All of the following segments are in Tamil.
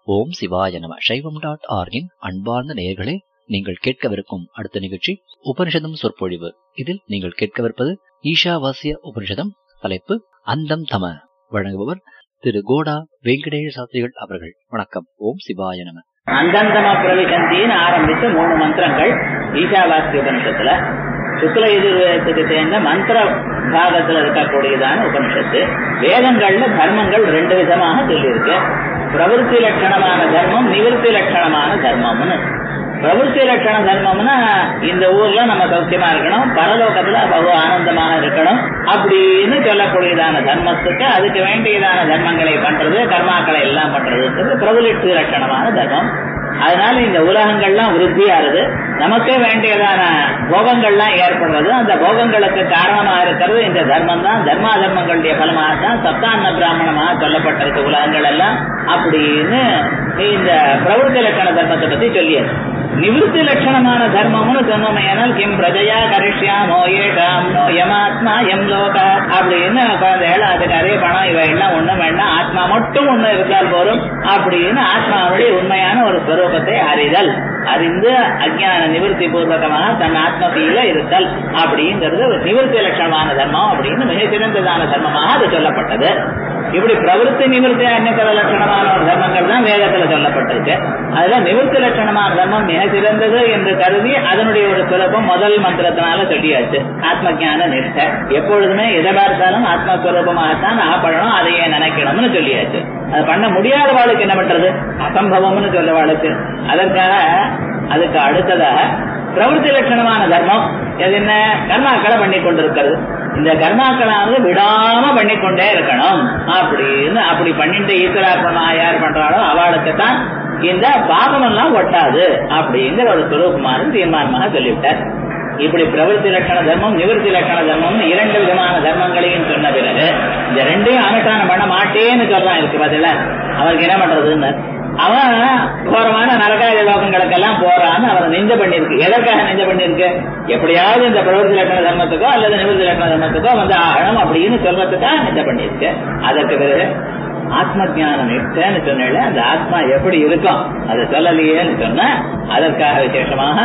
ஓம் சிவாய நம சைவம் டாட் ஆர்கின் அன்பார்ந்த நேயர்களே நீங்கள் கேட்கவிருக்கும் அடுத்த நிகழ்ச்சி உபனிஷதம் சொற்பொழிவு இதில் நீங்கள் கேட்கவிருப்பது ஈஷாவாசிய உபனிஷதம் தலைப்பு அந்தம் தம வழங்குபவர் திரு கோடா வெங்கடேஷ சாஸ்திரிகள் அவர்கள் வணக்கம் ஓம் சிவாய நம அந்தந்தம பிரவிசந்தின்னு ஆரம்பித்து மூணு மந்திரங்கள் ஈஷாவாஸ்தி உபனிஷத்துல சுக்ல எதிர்வேதத்துக்கு சேர்ந்த மந்திர பாகத்துல இருக்கக்கூடியதான உபனிஷத்து வேதங்கள்ல தர்மங்கள் ரெண்டு விதமாக சொல்லியிருக்கு பிரவருத்தி லட்சணமான தர்மம் நிவர்த்தி லட்சணமான தர்மம்னு பிரவருத்தி லட்சண தர்மம்னா இந்த ஊர்ல நம்ம சௌக்கியமா இருக்கணும் பரலோகத்துல பகு ஆனந்தமாக இருக்கணும் அப்படின்னு சொல்லக்கூடியதான தர்மத்துக்கு அதுக்கு வேண்டியதான தர்மங்களை பண்றது கர்மாக்களை எல்லாம் பண்றதுன்றது பிரபலிட்டு லட்சணமான தர்மம் அதனால இந்த உலகங்கள்லாம் விருத்தியாகுது நமக்கே வேண்டியதான போகங்கள்லாம் ஏற்படுறது அந்த போகங்களுக்கு காரணமா இருக்கிறது இந்த தர்மம் தான் தர்மா தர்மங்களுடைய பலமாக தான் சப்தான்ன பிராமணமாக சொல்லப்பட்டிருக்கு உலகங்கள் எல்லாம் அப்படின்னு இந்த பிரவருத்தி லட்சண தர்மத்தை பத்தி சொல்லியது நிவர்த்தி லட்சணமான தர்மம்னு சொன்னோமையானால் கிம் பிரஜையா கரிஷ்யாமோ ஏஷாம் நோ யமாத்மா எம் லோக அப்படின்னு குழந்தைகள் அதுக்கு அதே பணம் இவை எல்லாம் ஒண்ணும் வேண்டாம் ஆத்மா மட்டும் ஒண்ணு இருந்தால் போதும் அப்படின்னு ஆத்மாவுடைய உண்மையான ஒரு ஸ்வரூபத்தை அறிதல் அறிந்து அஜ்ஞான நிவர்த்தி பூர்வகமாக தன் ஆத்மதியில இருத்தல் அப்படிங்கிறது ஒரு நிவர்த்தி லட்சணமான தர்மம் அப்படின்னு மிக சிறந்ததான தர்மமாக அது சொல்லப்பட்டது இப்படி பிரவருத்தி நிவர்த்தி அந்நியத்தர லட்சணமான ஒரு தர்மங்கள் தான் வேதத்துல சொல்லப்பட்டிருக்கு அதுல நிவர்த்தி லட்சணமான தர்மம் மிக சிறந்தது என்று கருதி அதனுடைய ஒரு சுலபம் முதல் மந்திரத்தினால சொல்லியாச்சு ஆத்ம ஜான நிஷ்ட எப்பொழுதுமே எதை பார்த்தாலும் ஆத்மஸ்வரூபமாகத்தான் ஆப்படணும் அதையே நினைக்கணும்னு சொல்லியாச்சு அது பண்ண முடியாத வாழ்க்கை என்ன பண்றது அசம்பவம்னு சொல்ல வாழ்க்கை அதற்காக அதுக்கு அடுத்ததாக பிரவருத்தி லட்சணமான தர்மம் அது என்ன கர்மாக்களை பண்ணி கொண்டிருக்கிறது இந்த கர்மாக்களானது விடாம பண்ணிக்கொண்டே இருக்கணும் அப்படின்னு அப்படி பண்ணிட்டு ஈஸ்வரார்ப்பணமா யார் பண்றாளோ அவளுக்கு தான் இந்த பாபம் எல்லாம் ஒட்டாது அப்படிங்கிற ஒரு சுரூபமான தீர்மானமாக சொல்லிவிட்டார் இப்படி பிரவருத்தி லட்சண தர்மம் நிவர்த்தி லட்சண தர்மம் இரண்டு விதமான தர்மங்களையும் சொன்ன பிறகு இந்த ரெண்டையும் அனுஷ்டானம் பண்ண மாட்டேன்னு சொல்றான் இருக்கு பதில அவருக்கு என்ன பண்றதுன்னு அவன் கோரமான நரகாய லோகங்களுக்கெல்லாம் போறான்னு அவன் நெஞ்ச பண்ணிருக்கு எதற்காக நெஞ்ச பண்ணிருக்கு எப்படியாவது இந்த பிரவர்த்தி லட்சண தர்மத்துக்கோ அல்லது நிவர்த்தி லட்சண தர்மத்துக்கோ வந்து ஆகணும் அப்படின்னு சொல்றதுக்காக நெஞ்ச பண்ணிருக்கு அதற்கு பிறகு ஆத்ம ஜானம் நிஷ்டன்னு சொன்னேன் அந்த ஆத்மா எப்படி இருக்கும் அதை சொல்லலையேன்னு சொன்ன அதற்காக விசேஷமாக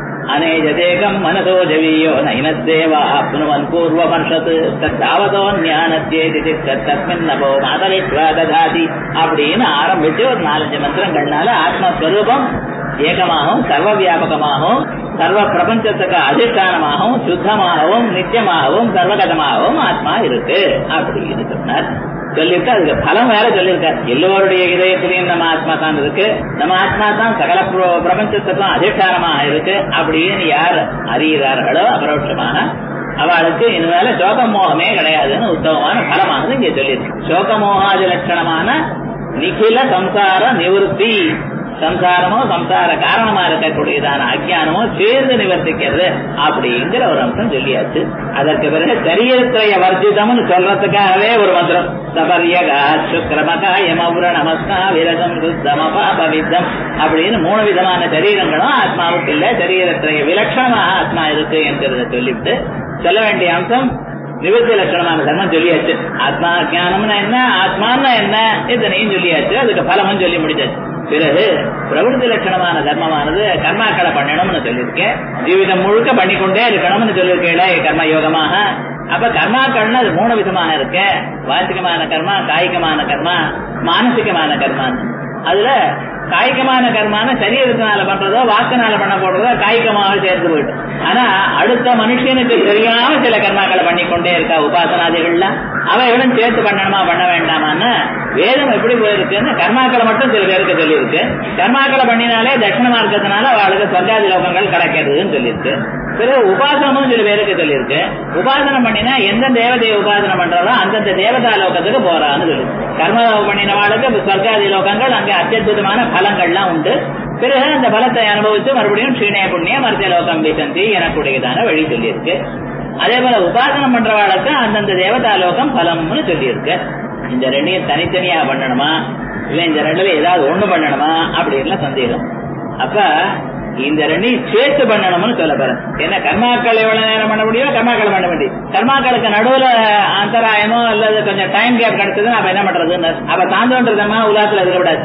அநேஜதேகம் மனசோ ஜவீயோ நைனத்தேவா ஆப்னுவன் பூர்வமர்ஷத் தத்தாவதோ ஞானத்தேதி தஸ்மின் நபோ மாதவித்வா ததாதி அப்படின்னு ஆரம்பிச்சு ஒரு நாலஞ்சு மந்திரங்கள்னால ஆத்மஸ்வரூபம் ஏகமாகவும் சர்வ வியாபகமாகவும் சர்வ பிரபஞ்சத்துக்கு அதிஷ்டானமாகவும் சுத்தமாகவும் நித்தியமாகவும் சர்வகதமாகவும் ஆத்மா இருக்கு அப்படின்னு சொன்னார் சொல்லிட்டு அதுக்கு பலம் வேற சொல்லியிருக்கார் எல்லோருடைய இதயத்திலையும் நம்ம ஆத்மா தான் இருக்கு நம்ம ஆத்மா தான் சகல பிரபஞ்சத்துக்கும் அதிஷ்டானமாக இருக்கு அப்படின்னு யார் அறிகிறார்களோ அபரோட்சமாக அவளுக்கு இனிமேல சோகமோகமே கிடையாதுன்னு உத்தமமான பலமானது இங்க சொல்லியிருக்கு சோகமோகாதி லட்சணமான நிகில சம்சார நிவர்த்தி சம்சாரமோ சம்சார காரணமா இருக்கக்கூடியதான அஜானமோ சேர்ந்து நிவர்த்திக்கிறது அப்படிங்கிற ஒரு அம்சம் சொல்லியாச்சு அதற்கு பிறகு சரீரத்திரைய வர்ஜிதம்னு சொல்றதுக்காகவே ஒரு மந்திரம் சபரியகா சுக்கிரமகா யமபுர நமஸ்கா விரகம் சுத்தமபா பவித்தம் அப்படின்னு மூணு விதமான சரீரங்களும் ஆத்மாவுக்கு இல்ல சரீரத்திரைய விலட்சணமாக ஆத்மா இருக்கு என்கிறத சொல்லிவிட்டு சொல்ல வேண்டிய அம்சம் நிவர்த்தி லட்சணமான தர்மம் சொல்லியாச்சு ஆத்மா ஜானம்னா என்ன ஆத்மான்னா என்ன இத்தனையும் சொல்லியாச்சு அதுக்கு பலமும் சொல்லி முடிச்சாச்சு பிறகு பிரவருத்தி லட்சணமான தர்மமானது கர்மாக்களை பண்ணணும்னு சொல்லியிருக்கேன் ஜீவிதம் முழுக்க பண்ணிக்கொண்டே இருக்கணும்னு சொல்லியிருக்கேன் கர்ம யோகமாக அப்ப கர்மாக்கள்னு அது மூணு விதமாக இருக்கு வாசிகமான கர்மா காய்கமான கர்மா மானசிகமான கர்மான்னு அதுல காய்கமான கர்மான சரீரத்தினால பண்றதோ வாக்குனால பண்ண போடுறதோ காய்கமாக சேர்த்து போயிட்டு ஆனா அடுத்த மனுஷனுக்கு தெரியாம சில கர்மாக்களை பண்ணிக்கொண்டே இருக்கா உபாசனாதிகள்லாம் அவைகளும் சேர்த்து பண்ணணுமா பண்ண வேண்டாமான்னு வேதம் எப்படி போயிருக்குன்னு கர்மாக்களை மட்டும் சில பேருக்கு சொல்லியிருக்கு கர்மாக்களை பண்ணினாலே தட்சிண மார்க்கத்தினால அவளுக்கு சொர்க்காதி லோகங்கள் கிடைக்கிறதுன்னு சொல்லியிருக்கு பிறகு உபாசனமும் சில பேருக்கு சொல்லியிருக்கு உபாசனம் பண்ணினா எந்த தேவதையை உபாசனம் பண்றாரோ அந்தந்த தேவதா லோகத்துக்கு போறான்னு சொல்லி கர்ம பண்ணினவாளுக்கு சொர்க்காதி லோகங்கள் அங்கே அத்தியுதமான பலங்கள்லாம் உண்டு பிறகு அந்த பலத்தை அனுபவிச்சு மறுபடியும் ஸ்ரீனய புண்ணிய மத்திய லோகம் விசந்தி எனக்கூடியதான வழி சொல்லியிருக்கு அதே போல உபாசனம் பண்றவாளுக்கு அந்தந்த தேவதா லோகம் பலம்னு சொல்லியிருக்கு இந்த ரெண்டையும் தனித்தனியா பண்ணணுமா இல்ல இந்த ரெண்டுல ஏதாவது ஒண்ணு பண்ணணுமா அப்படின்லாம் சந்தேகம் அப்ப இந்த ரெண்டையும் சேர்த்து பண்ணணும்னு சொல்ல போறேன் ஏன்னா கர்மாக்கள் எவ்வளவு நேரம் பண்ண முடியும் கர்மாக்கள் பண்ண முடியும் கர்மாக்களுக்கு நடுவுல அந்தராயமோ அல்லது கொஞ்சம் டைம் கேப் கிடைச்சது நம்ம என்ன பண்றதுன்னு அப்ப தாந்தோன்றதமா உலகத்துல இருக்கக்கூடாது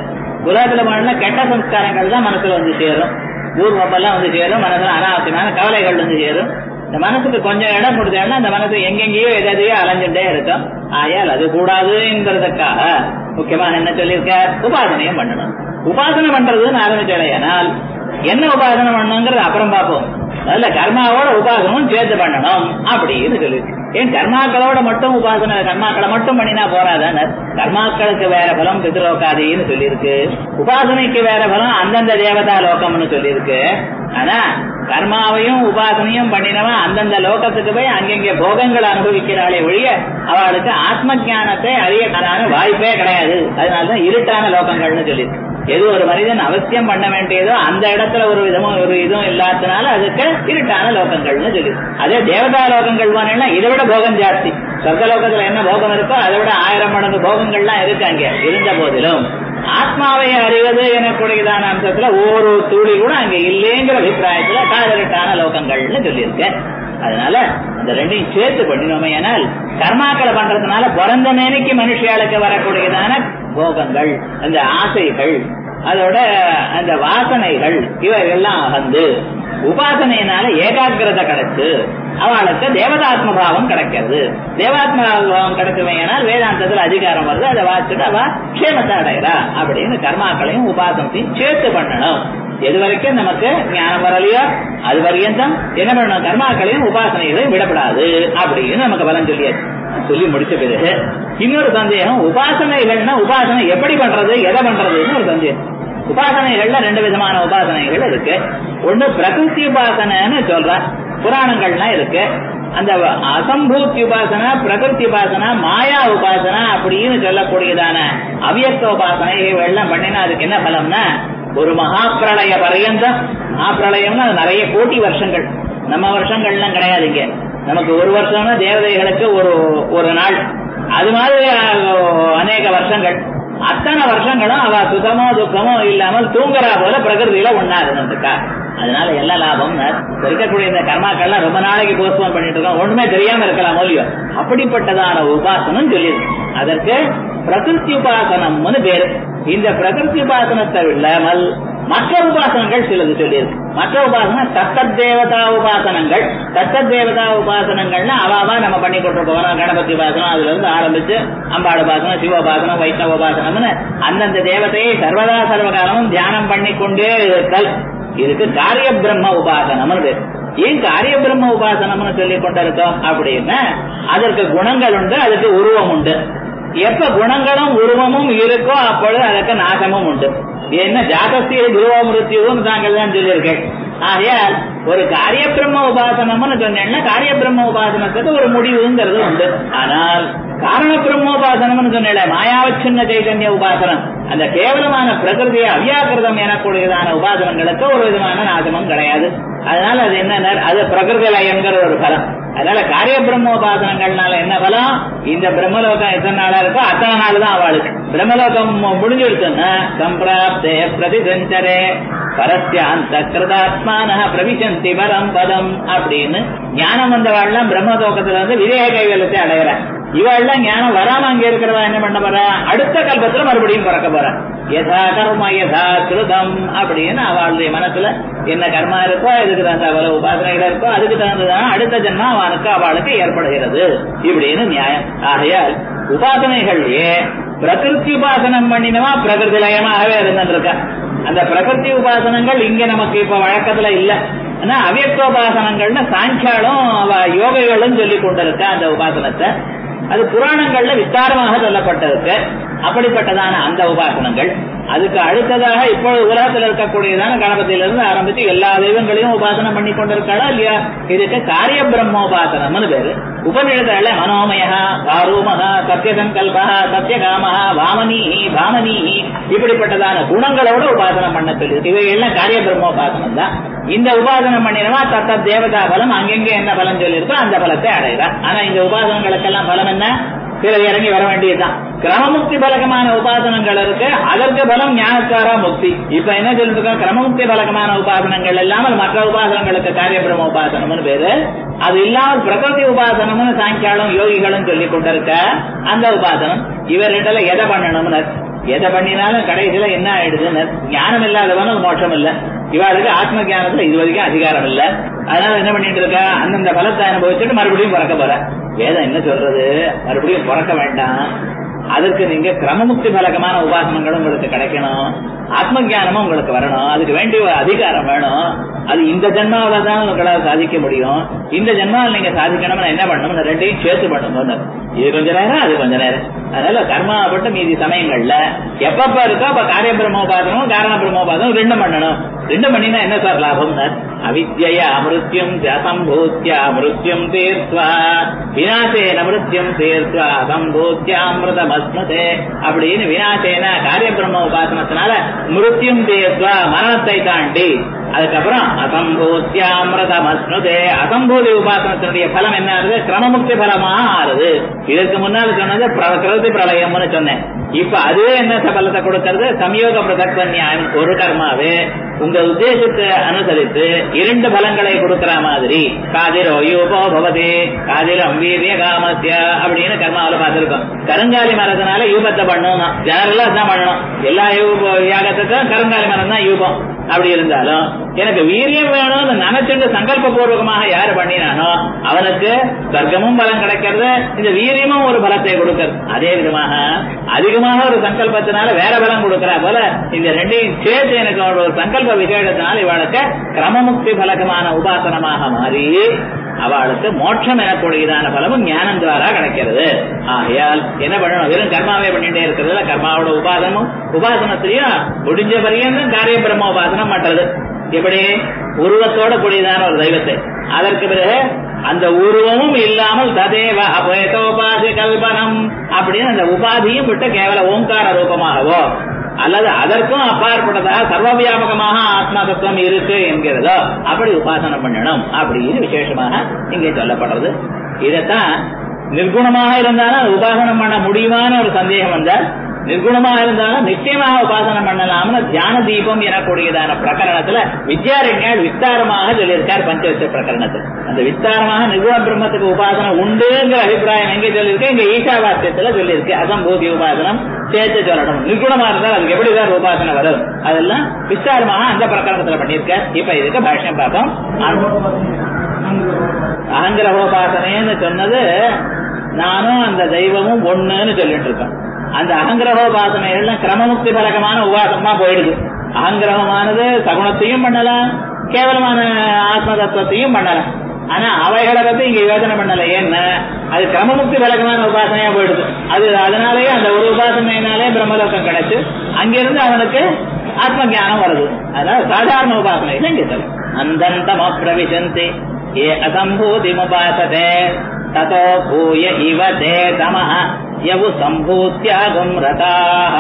உலகத்துல பண்ண கெட்ட சம்ஸ்காரங்கள் தான் மனசுல வந்து சேரும் ஊர்வப்பெல்லாம் வந்து சேரும் மனசுல அனாவசியமான கவலைகள் வந்து சேரும் இந்த மனசுக்கு கொஞ்சம் இடம் கொடுத்தேன்னா அந்த மனசு எங்கெங்கேயோ எதையோ அலைஞ்சுட்டே இருக்கும் ஆயால் அது கூடாது என்பதற்காக முக்கியமாக என்ன சொல்லியிருக்க உபாசனையும் பண்ணணும் உபாசனை பண்றதுன்னு ஆரம்பிச்சடையானால் என்ன உபாசனை பண்ணணுங்கிறது அப்புறம் பார்ப்போம் அதுல கர்மாவோட உபாசனமும் சேர்த்து பண்ணணும் அப்படின்னு சொல்லியிருக்கு ஏன் கர்மாக்களோட மட்டும் உபாசனை கர்மாக்களை மட்டும் பண்ணினா போறாதான கர்மாக்களுக்கு வேற பலம் பித்ரோகாதின்னு சொல்லியிருக்கு உபாசனைக்கு வேற பலம் அந்தந்த தேவதா லோகம்னு சொல்லியிருக்கு ஆனா கர்மாவையும் உபாசனையும் பண்ணினவன் அந்தந்த லோகத்துக்கு போய் அங்கங்கே போகங்கள் அனுபவிக்கிறாளே ஒழிய அவளுக்கு ஆத்ம ஞானத்தை அறியக்கான வாய்ப்பே கிடையாது அதனாலதான் இருட்டான லோகங்கள்னு சொல்லியிருக்கு எது ஒரு மனிதன் அவசியம் பண்ண வேண்டியதோ அந்த இடத்துல ஒரு விதமும் ஒரு இதுவும் இல்லாதனால அதுக்கு இருட்டான லோகங்கள்னு சொல்லி அதே தேவதா லோகங்கள் போனேன்னா இதை விட போகம் ஜாஸ்தி சொர்க்க லோகத்துல என்ன போகம் இருக்கோ அதை விட ஆயிரம் மடங்கு போகங்கள்லாம் இருக்கு அங்க இருந்த போதிலும் ஆத்மாவை அறிவது எனக்கூடியதான அம்சத்துல ஒரு துளி கூட அங்க இல்லைங்கிற அபிப்பிராயத்துல காதலிட்டான லோகங்கள்னு சொல்லியிருக்கேன் அதனால அந்த ரெண்டையும் சேர்த்து பண்ணினோமே ஏனால் கர்மாக்களை பண்றதுனால பிறந்த மேனைக்கு மனுஷியாளுக்கு வரக்கூடியதான போகங்கள் அந்த ஆசைகள் அதோட அந்த வாசனைகள் இவைகள்லாம் அகந்து உபாசனையினால ஏகாகிரதை கிடைச்சு அவளுக்கு தேவதாத்ம பாவம் கிடைக்கிறது தேவாத்ம பாவம் கிடைக்குமையானால் வேதாந்தத்துல அதிகாரம் வருது அதை வாசிச்சுட்டு அவ க்ஷேமத்தை அடைகிறா அப்படின்னு கர்மாக்களையும் உபாசனத்தையும் சேர்த்து பண்ணணும் எது வரைக்கும் நமக்கு ஞானம் வரலையோ அது வரையும் என்ன பண்ணணும் கர்மாக்களையும் உபாசனைகளையும் விடப்படாது அப்படின்னு நமக்கு பலன் சொல்லியாச்சு சொல்லி முடிச்ச பிறகு இன்னொரு சந்தேகம் உபாசனைகள்னா உபாசனை எப்படி பண்றது எதை பண்றதுன்னு ஒரு சந்தேகம் உபாசனைகள்ல ரெண்டு விதமான உபாசனைகள் இருக்கு ஒண்ணு பிரகிருதி உபாசனைன்னு சொல்ற புராணங்கள்லாம் இருக்கு அந்த அசம்பூத் உபாசனா பிரகிருதி உபாசனா மாயா உபாசனா அப்படின்னு சொல்லக்கூடியதான அவியக்த உபாசனை எல்லாம் பண்ணினா அதுக்கு என்ன பலம்னா ஒரு மகாப்பிரளய பர்யந்தம் மகாப்பிரளயம்னா அது நிறைய கோட்டி வருஷங்கள் நம்ம வருஷங்கள்லாம் கிடையாது இங்க நமக்கு ஒரு வருஷம்னா தேவதைகளுக்கு ஒரு ஒரு நாள் அது மாதிரி அநேக வருஷங்கள் அத்தனை வருஷங்களும் அவ சுகமோ துக்கமோ இல்லாமல் தூங்குறா போல பிரகிருதியில ஒன்னா இருந்துருக்கா அதனால என்ன லாபம் இருக்கக்கூடிய இந்த கர்மாக்கள்லாம் ரொம்ப நாளைக்கு போஸ்ட்போன் பண்ணிட்டு இருக்கோம் ஒண்ணுமே தெரியாம இருக்கலாம் இல்லையோ அப்படிப்பட்டதான உபாசனம் சொல்லியிருக்கு அதற்கு பிரகிருதி உபாசனம்னு பேரு இந்த பிரகிருதி உபாசனத்தை இல்லாமல் மற்ற உபாசனங்கள் சிலது சொல்லியிருக்கு மற்ற உபாசனம் தத்தத் தேவதா உபாசனங்கள் தத்தத் தேவதா உபாசனங்கள்னா அவாவா நம்ம பண்ணி கொண்டு போறோம் கணபதி உபாசனம் அதுல இருந்து ஆரம்பிச்சு அம்பாள் உபாசனம் சிவ உபாசனம் வைஷ்ணவ உபாசனம்னு அந்தந்த தேவதையை சர்வதா சர்வகாலமும் தியானம் பண்ணி கொண்டே இருத்தல் இதுக்கு காரிய பிரம்ம உபாசனம்னு பேர் ஏன் காரிய பிரம்ம உபாசனம்னு சொல்லி கொண்டிருக்கோம் அப்படின்னா அதற்கு குணங்கள் உண்டு அதுக்கு உருவம் உண்டு எப்ப குணங்களும் உருவமும் இருக்கோ அப்பொழுது அதற்கு நாசமும் உண்டு என்ன ஜாதஸ்திய துருவ மிருத்தியும் தாங்கள் தான் சொல்லியிருக்கேன் ஆகையால் ஒரு காரிய பிரம்ம உபாசனம்னு சொன்னேன்னா காரிய பிரம்ம உபாசனத்துக்கு ஒரு முடிவுங்கிறது உண்டு ஆனால் காரண பிரம்மோபாசனம்னு சொன்னேன் மாயாவச்சின்ன சைதன்ய உபாசனம் அந்த கேவலமான பிரகிருதியை அவ்யாக்கிருதம் எனக்கூடியதான உபாசனங்களுக்கு ஒரு விதமான நாசமும் கிடையாது அதனால அது என்ன அது பிரகிருதி லயங்கிற ஒரு பலம் அதனால காரிய பிரம்மோபாசனங்கள்னால என்ன பலம் இந்த பிரம்மலோகம் எத்தனை நாளா இருக்கோ அத்தனை நாள் தான் அவளுக்கு பிரம்மலோகம் முடிஞ்சிருச்சுன்னா சம்பிராப்தே பிரதிசஞ்சரே பரஸ்யாந்த கிருதாத்மான பிரவிசந்தி பரம் பதம் அப்படின்னு ஞானம் வந்தவாள்லாம் பிரம்மலோகத்துல வந்து விவேக கைவலத்தை அடையிறான் இவெல்லாம் ஞானம் வராம அங்க இருக்கிறவா என்ன பண்ண போறா அடுத்த கல்பத்துல மறுபடியும் பிறக்க போறா யதா கர்ம யதா கிருதம் அப்படின்னு அவளுடைய மனசுல என்ன கர்மா இருக்கோ இதுக்கு தகுந்த அவள உபாசனைகள் இருக்கோ அதுக்கு தகுந்ததான அடுத்த ஜென்மா அவனுக்கு அவளுக்கு ஏற்படுகிறது இப்படின்னு நியாயம் ஆகையால் உபாசனைகள் பிரகிருதி உபாசனம் பண்ணினவா பிரகிருதி லயமாகவே இருந்துருக்கா அந்த பிரகிருதி உபாசனங்கள் இங்க நமக்கு இப்ப வழக்கத்துல இல்ல ஆனா அவ்யக்தோபாசனங்கள்னு சாங்கியாலும் அவ யோகைகளும் சொல்லி கொண்டிருக்க அந்த உபாசனத்தை அது புராணங்கள்ல விஸ்தாரமாக சொல்லப்பட்டிருக்கு அப்படிப்பட்டதான அந்த உபாசனங்கள் அதுக்கு அடுத்ததாக இப்பொழுது உலகத்தில் இருக்கக்கூடியதான கணபதியிலிருந்து ஆரம்பிச்சு எல்லா தெய்வங்களையும் உபாசனம் பண்ணி கொண்டிருக்காளா இல்லையா இதுக்கு காரிய பிரம்மோபாசனம்னு பேரு உபநிடதால மனோமயா காரூமகா சத்தியசங்கல்பா சத்தியகாமஹா வாமனி பாமனி இப்படிப்பட்டதான குணங்களோட உபாசனம் பண்ண சொல்லி இவைகள்லாம் காரிய பிரம்மோபாசனம் தான் இந்த உபாசனம் பண்ணினவா தத்த தேவதா பலம் அங்கெங்க என்ன பலம் சொல்லியிருக்கோ அந்த பலத்தை அடைகிறார் ஆனா இந்த உபாசனங்களுக்கெல்லாம் பலம் என்ன சில இறங்கி வர வேண்டியதுதான் கிரமமுக்தி பலகமான உபாசனங்கள் இருக்கு அதற்கு பலம் ஞானக்காரா முக்தி இப்ப என்ன சொல்லிருக்கோம் கிரமமுக்தி பலகமான உபாசனங்கள் இல்லாமல் மற்ற உபாசனங்களுக்கு காரிய பிரம்ம உபாசனம்னு பேரு அது இல்லாமல் பிரகிருதி உபாசனம்னு சாயங்காலம் யோகிகளும் சொல்லி கொண்டிருக்க அந்த உபாசனம் இவர் ரெண்டுல எதை பண்ணணும்னு எதை பண்ணினாலும் கடைசியில என்ன ஆயிடுதுன்னு ஞானம் இல்லாதவனும் மோட்சம் இல்ல இவாளுக்கு ஆத்ம ஞானத்துல இது வரைக்கும் அதிகாரம் இல்ல அதனால என்ன பண்ணிட்டு இருக்கா அந்தந்த பலத்தை அனுபவிச்சுட்டு மறுபடியும் பிறக்க போற வேதம் என்ன சொல்றது மறுபடியும் பிறக்க வேண்டாம் அதற்கு நீங்க கிரமமுக்தி பலகமான உபாசனங்களும் உங்களுக்கு கிடைக்கணும் ஆத்ம ஞானமும் உங்களுக்கு வரணும் அதுக்கு வேண்டிய ஒரு அதிகாரம் வேணும் அது இந்த ஜென்மாவில தான் உங்களால் சாதிக்க முடியும் இந்த ஜென்மாவில் நீங்க சாதிக்கணும்னு என்ன பண்ணணும் ரெண்டையும் சேர்த்து பண்ணணும் இது கொஞ்ச நேரம் அது கொஞ்ச நேரம் அதனால கர்மாப்பட்ட மீதி சமயங்கள்ல எப்பப்ப இருக்கோ அப்ப காரிய பிரம்மோபாதனம் காரண பிரம்மோபாதனம் ரெண்டும் பண்ணணும் ரெண்டும் பண்ணினா என்ன சார் லாபம் அவித்ய அமிருத்தியம் அசம்பூத்தியா மிருத்யும் தீர்த்வா வினாசேன மிருத்யும் தீர்த்வா அசம்பூத்தியாமிருதம் அஸ்மதே அப்படின்னு வினாசேன காரிய பிரம்ம உபாசனத்தினால மிருத்யும் தீர்த்வா மரணத்தை தாண்டி அதுக்கப்புறம் அசம்பூத்தியாமிரதம் அஸ்னுதே அசம்பூதி உபாசனத்தினுடைய பலம் என்ன ஆகுது கிரமமுக்தி பலமாக ஆறுது இதற்கு முன்னால் சொன்னது பிரகிருதி பிரளயம்னு சொன்னேன் இப்ப அதுவே என்ன பலத்தை கொடுக்கறது சமயோக பிரதக்த நியாயம் ஒரு கர்மாவே உங்க உத்தேசத்தை அனுசரித்து இரண்டு பலங்களை கொடுக்கிற மாதிரி காதிரோ யூபோ பவதி காதிரம் வீரிய காமத்திய அப்படின்னு கர்மாவில பார்த்திருக்கோம் கருங்காலி மரத்தினால யூபத்தை பண்ணணும் ஜெனரலா தான் பண்ணணும் எல்லா யூப யாகத்துக்கும் கருங்காலி மரம் தான் யூபம் அப்படி இருந்தாலும் எனக்கு வீரியம் வேணும்னு நினைச்சுட்டு சங்கல்ப பூர்வகமாக யாரு பண்ணினானோ அவனுக்கு சொர்க்கமும் பலம் கிடைக்கிறது இந்த வீரியமும் ஒரு பலத்தை கொடுக்கிறது அதே விதமாக அதிகமாக ஒரு சங்கல்பத்தினால வேற பலம் கொடுக்கிற போல இந்த ரெண்டையும் சேர்த்து எனக்கு ஒரு சங்கல்ப விசேஷத்தினால இவளுக்கு கிரமமுக்தி பலகமான உபாசனமாக மாறி அவளுக்கு மோட்சம் எனக்கூடியதான பலமும் ஞானம் துவாரா கிடைக்கிறது ஆகையால் என்ன பண்ணணும் வெறும் கர்மாவே பண்ணிட்டே இருக்கிறதுல கர்மாவோட உபாசனமும் உபாசனத்திலையும் முடிஞ்ச பரியந்தம் காரிய பிரம்ம உபாசனம் பண்றது எப்படி உருவத்தோட கூடியதான ஒரு தெய்வத்தை அதற்கு பிறகு அந்த உருவமும் இல்லாமல் ததேவ அபேதோபாதி கல்பனம் அப்படின்னு அந்த உபாதியும் விட்டு கேவல ஓங்கார ரூபமாகவோ அல்லது அதற்கும் அப்பாற்பட்டதாக சர்வவியாபகமாக ஆத்மா தத்துவம் இருக்கு என்கிறதோ அப்படி உபாசனம் பண்ணணும் அப்படின்னு விசேஷமாக இங்கே சொல்லப்படுறது இதைத்தான் நிர்குணமாக இருந்தாலும் உபாசனம் பண்ண முடியுமான ஒரு சந்தேகம் வந்தால் நிர்குணமாக இருந்தாலும் நிச்சயமாக உபாசனம் பண்ணலாம்னு தியான தீபம் எனக்கூடியதான பிரகரணத்துல வித்யாரண்யால் விஸ்தாரமாக சொல்லியிருக்கார் பஞ்சவச்ச பிரகரணத்தில் அந்த விஸ்தாரமாக நிர்குண பிரம்மத்துக்கு உபாசனம் உண்டுங்கிற அபிப்பிராயம் எங்க சொல்லியிருக்கு இங்க ஈஷாவாஸ்யத்துல சொல்லியிருக்கு அசம்பூதி உபாசனம் சேர்த்து சொல்லணும் நிர்குணமா இருந்தால் அதுக்கு எப்படிதான் உபாசனை வரும் அதெல்லாம் விஸ்தாரமாக அந்த பிரகரணத்துல பண்ணியிருக்கார் இப்ப இதுக்கு பாஷ்யம் பார்ப்போம் அகங்கிரகோபாசனைன்னு சொன்னது நானும் அந்த தெய்வமும் ஒண்ணுன்னு சொல்லிட்டு இருக்கேன் அந்த அகங்கிரகோபாசனைகள்லாம் கிரமமுக்தி பலகமான உபாசனமா போயிடுது அகங்கிரகமானது சகுணத்தையும் பண்ணலாம் கேவலமான ஆத்ம தத்துவத்தையும் பண்ணலாம் ஆனா அவைகளை பத்தி இங்க யோசனை பண்ணல ஏன்னா அது கிரமமுக்தி பலகமான உபாசனையா போயிடுது அது அதனாலேயே அந்த ஒரு உபாசனையினாலே பிரம்மலோகம் கிடைச்சு அங்கிருந்து அவனுக்கு ஆத்ம ஞானம் வருது அதனால சாதாரண உபாசனை இல்லை இங்க சொல்ல அந்தந்தம் அப்பிரவிசந்தி ஏ அசம்பூதிமுபாசதே ததோ பூய இவ தே தமஹ யவு சம்பூத்தியாகும் ரதாக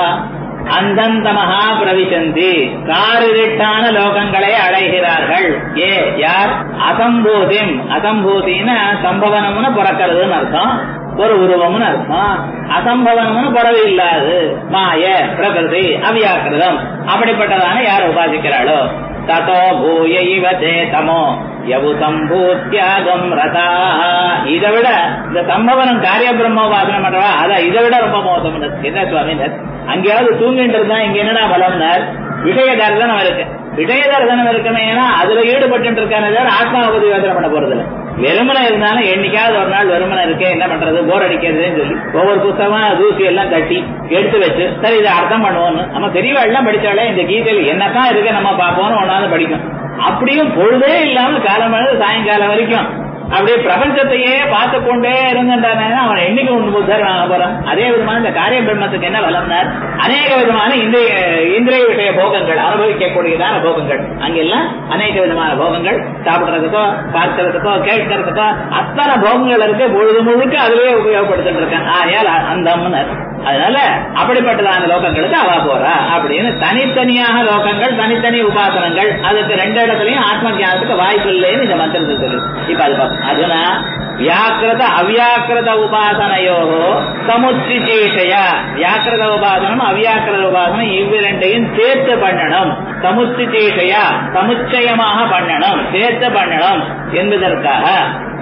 அந்தந்தமஹா பிரவிசந்தி காரிருட்டான லோகங்களை அடைகிறார்கள் ஏ யார் அசம்பூதிம் அசம்பூதின சம்பவனம்னு பிறக்கிறதுன்னு அர்த்தம் ஒரு உருவம்னு அர்த்தம் அசம்பவனம்னு புறவு இல்லாது மாய பிரகிருதி அவ்யாக்கிருதம் அப்படிப்பட்டதான யார் உபாசிக்கிறாளோ ததோ பூய இவ தமோ யவு சம்பூத்தியாகம் ரதா இதை விட இந்த சம்பவனம் காரிய பிரம்மோபாசனம் பண்றவா அத இதை விட ரொம்ப மோசம் என்ன சுவாமினர் அங்கேயாவது தூங்கிட்டு இருந்தா இங்க என்னடா பலம்னார் விஷய தரிசனம் இருக்கு விஷய தரிசனம் இருக்குமே ஏன்னா அதுல ஈடுபட்டு இருக்கானே தவிர ஆத்மாவை பத்தி யோசனை பண்ண போறது இல்லை வெறுமனை இருந்தாலும் என்னைக்காவது ஒரு நாள் வெறுமனை இருக்கு என்ன பண்றது போர் அடிக்கிறதுன்னு சொல்லி ஒவ்வொரு புத்தகமா தூசி எல்லாம் தட்டி எடுத்து வச்சு சரி இதை அர்த்தம் பண்ணுவோம்னு நம்ம பெரியவா எல்லாம் படிச்சாலே இந்த கீதையில் என்னத்தான் இருக்கு நம்ம பார்ப்போம்னு ஒன்னாவது படிக்கும் அப்படியும் பொழுதே இல்லாம காலம் சாயங்காலம் வரைக்கும் அப்படியே பிரபஞ்சத்தையே பார்த்து கொண்டே இருந்துட்டானே அவன் என்னைக்கு ஒன்று புத்தர் ஆக போறான் அதே விதமான இந்த காரிய பிரம்மத்துக்கு என்ன வளர்ந்தார் அநேக விதமான இந்திரிய இந்திரிய விஷய போகங்கள் அனுபவிக்கக்கூடியதான போகங்கள் அங்கெல்லாம் அநேக விதமான போகங்கள் சாப்பிடுறதுக்கோ பார்க்கறதுக்கோ கேட்கறதுக்கோ அத்தனை போகங்கள் இருக்கு முழுது முழுக்க அதுலயே உபயோகப்படுத்திட்டு இருக்கேன் ஆயால் அந்த அதனால அப்படிப்பட்டதான லோகங்களுக்கு அவா போறா அப்படின்னு தனித்தனியாக லோகங்கள் தனித்தனி உபாசனங்கள் அதுக்கு ரெண்டு இடத்துலயும் ஆத்ம ஜானத்துக்கு வாய்ப்பு இல்லைன்னு இந்த மந்திரத்தை சொல்லு இப்ப அது பார்ப்போம் அதுனா வியாக்கிரத அவ்யாக்கிரத உபாசனையோ சமுச்சிச்சேஷய வியாக்கிரத உபாசனம் அவ்யாக்கிரத உபாசனம் இவ்விரண்டையும் சேர்த்து பண்ணணும் சமுச்சிச்சேஷயா சமுச்சயமாக பண்ணணும் சேர்த்து பண்ணணும் என்பதற்காக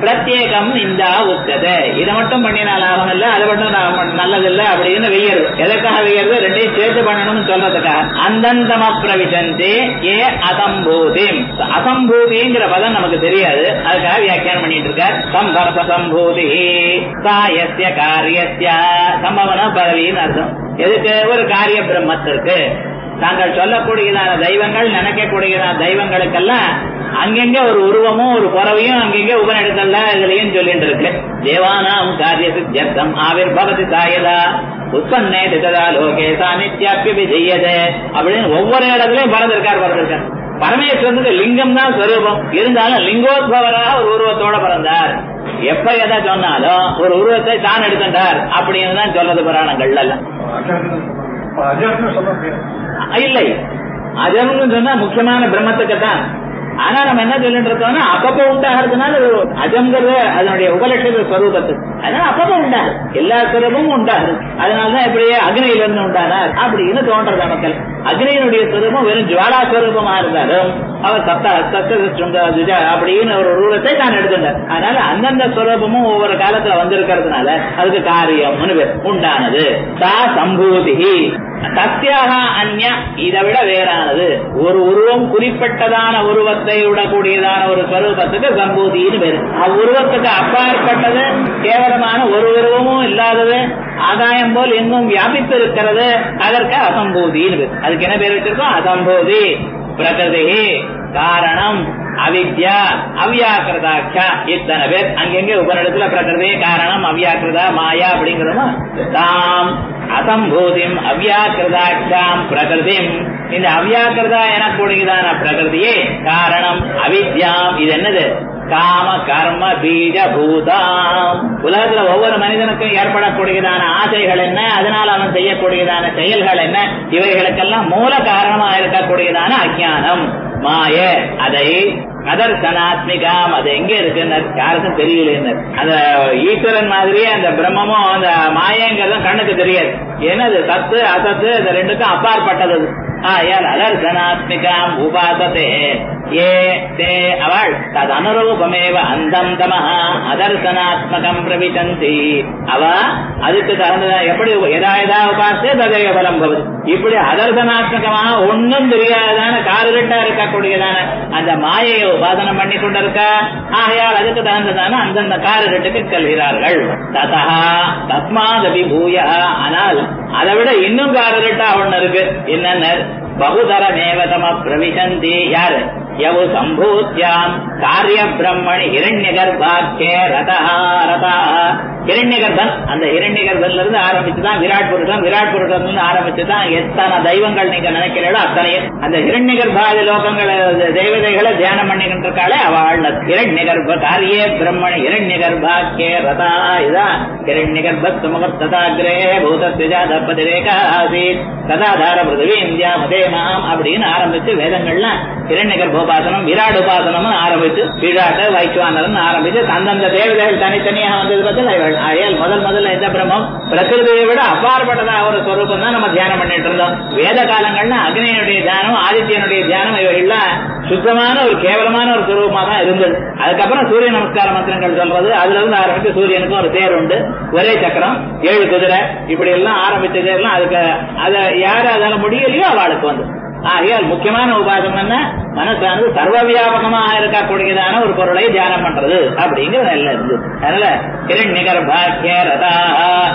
பிரத்யேகம் இந்த உத்தது இதை மட்டும் பண்ணினா லாபம் இல்ல அதை மட்டும் நான் நல்லது இல்ல அப்படின்னு வெய்யறது எதற்காக வெய்யறது ரெண்டையும் சேர்த்து பண்ணணும்னு சொல்றதுக்காக அந்தந்தம பிரவிசந்தி ஏ அசம்பூதி அசம்பூதிங்கிற பதம் நமக்கு தெரியாது அதுக்காக வியாக்கியானம் பண்ணிட்டு இருக்கார் சம்பர்ப சம்பூதி சாயசிய காரியசிய சம்பவன பதவின்னு அர்த்தம் எதுக்கு ஒரு காரிய பிரம்மத்திற்கு தாங்கள் சொல்லக்கூடியதான தெய்வங்கள் நினைக்கக்கூடியதான தெய்வங்களுக்கெல்லாம் அங்கங்க ஒரு உருவமும் ஒரு புறவையும் அங்கங்க உபநிடத்தல்ல இதுலயும் சொல்லிட்டு இருக்கு தேவானாம் காரிய சித்தியர்த்தம் ஆவிர் பவதி சாயதா உற்பன்னே திததா லோகே சாநித்யாப்பிய விஜயதே அப்படின்னு ஒவ்வொரு இடத்துலயும் பறந்திருக்கார் பறந்திருக்கார் பரமேஸ்வரனுக்கு லிங்கம் தான் ஸ்வரூபம் இருந்தாலும் லிங்கோத்பவராக ஒரு உருவத்தோட பிறந்தார் எப்ப எதை சொன்னாலும் ஒரு உருவத்தை தான் எடுக்கின்றார் அப்படின்னு தான் சொல்றது புராணங்கள்ல எல்லாம் அஜர்னு சொல்ல முடியாது இல்லை அஜம்னு சொன்னா முக்கியமான பிரம்மத்துக்கு தான் ஆனா நம்ம என்ன சொல்லிட்டு இருக்கோம்னா அப்பப்ப உண்டாகிறதுனால ஒரு அஜம்ங்கிறது அதனுடைய உபலட்சண ஸ்வரூபத்து அதனால அப்பப்ப உண்டாகுது எல்லா ஸ்வரூபமும் உண்டாகுது அதனாலதான் இப்படியே அக்னியில இருந்து உண்டானார் அப்படின்னு தோன்றது மக்கள் அக்னியினுடைய ஸ்வரூபம் வெறும் ஜுவாலா ஸ்வரூபமா இருந்தாலும் அவர் சப்த சப்த துஜா அப்படின்னு ஒரு ரூபத்தை தான் எடுத்துட்டார் அதனால அந்தந்த ஸ்வரூபமும் ஒவ்வொரு காலத்துல வந்திருக்கிறதுனால அதுக்கு காரியம்னு பேர் உண்டானது சா சம்பூதி சத்தியாக அந்ய இதை விட வேறானது ஒரு உருவம் குறிப்பிட்டதான உருவத்தை விடக்கூடியதான ஒரு ஸ்வரூபத்துக்கு சம்பூதின்னு பேரு அவ்வுருவத்துக்கு அப்பாற்பட்டது கேவலமான ஒரு உருவமும் இல்லாதது ஆதாயம் போல் எங்கும் வியாபித்து இருக்கிறது அதற்கு அசம்பூதின்னு பேரு அதுக்கு என்ன பேர் வச்சிருக்கோம் அசம்பூதி பிரகிருதி காரணம் அவித்யா அவ்யாக்கிரதாட்சா இத்தனை பேர் அங்கெங்க உபரிடத்துல பிரகிருதி காரணம் அவ்யாக்கிரதா மாயா அப்படிங்கிறதும் தாம் அசம்பூதிம் அவ்யாக்கிரதாட்சாம் பிரகிருதிம் இந்த அவ்யாக்கிரதா எனக்கூடியதான பிரகிருதியே காரணம் அவித்யாம் இது என்னது காம கர்ம பீஜ பூதாம் உலகத்துல ஒவ்வொரு மனிதனுக்கும் ஏற்படக்கூடியதான ஆசைகள் என்ன அதனால அவன் செய்யக்கூடியதான செயல்கள் என்ன இவைகளுக்கெல்லாம் மூல காரணமா இருக்கக்கூடியதான அஜானம் மாய அதை அதர்சனாத்மிகாம் அது எங்க இருக்குன்னு யாருக்கும் தெரியல அந்த ஈஸ்வரன் மாதிரியே அந்த பிரம்மமும் அந்த மாயங்கிறதும் கண்ணுக்கு தெரியாது ஏன்னா அது சத்து அசத்து இந்த ரெண்டுக்கும் அப்பாற்பட்டது ஆயால் அதர்சனாத்மிகாம் உபாசத்தே ஏ தே அவள் தது அனுரூபமேவ அந்தம் தமஹ அதர்சனாத்மகம் பிரவிசந்தி அவ அதுக்கு தகுந்ததா எப்படி எதா எதா உபாசே ததைய பலம் பகுது இப்படி அதர்சனாத்மகமாக ஒன்னும் தெரியாததான காரிருட்டா இருக்கக்கூடியதான அந்த மாயையை உபாசனம் பண்ணி கொண்டிருக்கா ஆகையால் அதுக்கு தகுந்ததான அந்தந்த காரிருட்டுக்கு செல்கிறார்கள் ததா தஸ்மாதபி பூய ஆனால் அதை விட இன்னும் காரிருட்டா ஒண்ணு இருக்கு என்னன்னு பகுதரமேவதம பிரவிசந்தி யாரு யவு சம்பூத்யாம் காரிய பிரம்மணி இரண்ய கர்ப்பாக்கே ரதா ரதா இரண்ய கர்ப்பன் அந்த இரண்ய கர்ப்பன்ல இருந்து ஆரம்பிச்சுதான் விராட் புருஷன் விராட் புருஷன் இருந்து ஆரம்பிச்சுதான் எத்தனை தெய்வங்கள் நீங்க நினைக்கிறீங்களோ அத்தனையும் அந்த இரண்ய கர்ப்பாதி லோகங்களை தேவதைகளை தியானம் பண்ணிக்கிட்டு இருக்காளே அவள் இரண்ய கர்ப்ப காரியே பிரம்மணி இரண்ய கர்ப்பாக்கே ரதா இதான் இரண்ய கர்ப்பத்து முகத்ததாகிரே பூதத்விஜா தப்பதிரேகா ஆசீத் சதாதார பிருத்திவி இந்தியா முதேமாம் அப்படின்னு ஆரம்பிச்சு வேதங்கள்லாம் இரண்ய கர்ப்போபாசனம் விராட் உபாசனம் ஆரம்பிச்சு விராட்ட வைக்குவானரன் ஆரம்பிச்சு அந்தந்த தேவதைகள் தனித்தனியாக வந்தது பத்தி அயல் முதல் முதல்ல எந்த பிரம்மம் பிரகிருதியை விட அப்பாற்பட்டதா ஒரு ஸ்வரூபம் தான் நம்ம தியானம் பண்ணிட்டு இருந்தோம் வேத காலங்கள்ல அக்னியனுடைய தியானம் ஆதித்யனுடைய தியானம் இவைகள்லாம் சுத்தமான ஒரு கேவலமான ஒரு சுரூபமா தான் இருந்தது அதுக்கப்புறம் சூரிய நமஸ்கார மந்திரங்கள் சொல்றது அதுல இருந்து ஆரம்பிச்சு சூரியனுக்கும் ஒரு தேர் உண்டு ஒரே சக்கரம் ஏழு குதிரை இப்படி எல்லாம் ஆரம்பிச்சது எல்லாம் அதுக்கு அதை யாரு அதால முடியலையோ அவளுக்கு வந்து ஆகையால் முக்கியமான உபாசம் என்ன மனசானது சர்வ வியாபகமாக இருக்கக்கூடியதான ஒரு பொருளை தியானம் பண்றது அப்படிங்கிற நல்ல இருந்து அதனால கிரண்யகர் பாக்கிய ரதா